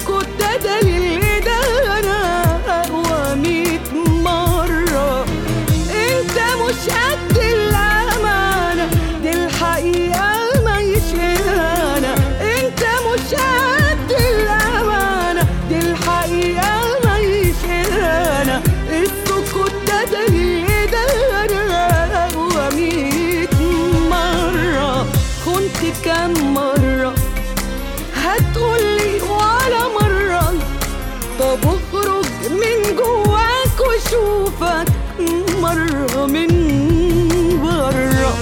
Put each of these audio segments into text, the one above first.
السكوت ده دليل ده انا اقوى ميت مرة انت مش قد الامانة دي الحقيقة ما يشهانا انت مش قد الامانة دي الحقيقة ما يشهانا السكوت ده دليل ده انا اقوى ميت مرة كنت كم مرة هتقولي ولا مرة طب اخرج من جواك واشوفك مرة من برا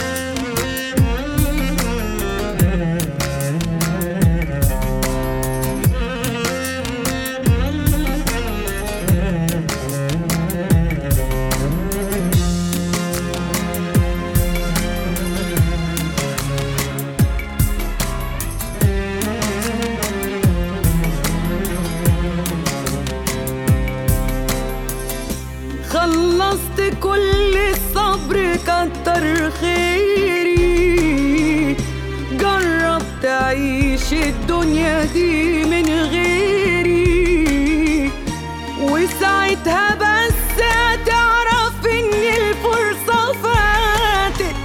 خلصت كل الصبر كتر خيري جرب تعيش الدنيا دي من غيري وساعتها بس هتعرف ان الفرصة فاتت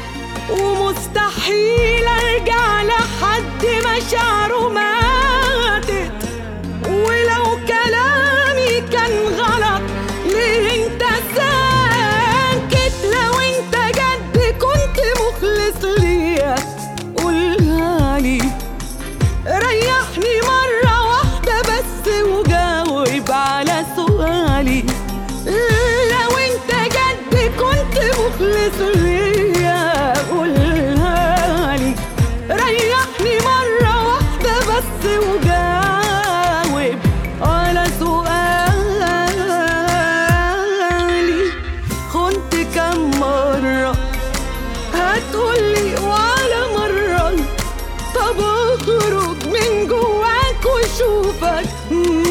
ومستحيل ارجع لحد مشاعره ماتت ولو كلامي كان غلط ليه انت ساكت لو انت جد كنت مخلص ليا قولها لي ريحني مرة واحدة بس وجاوب على سؤالي لو انت جد كنت مخلص ليا قولها لي ريحني مرة واحدة بس وجاوب على سؤالي كنت كم مرة هتقولي ولا مرة طب اخرج من جواك واشوفك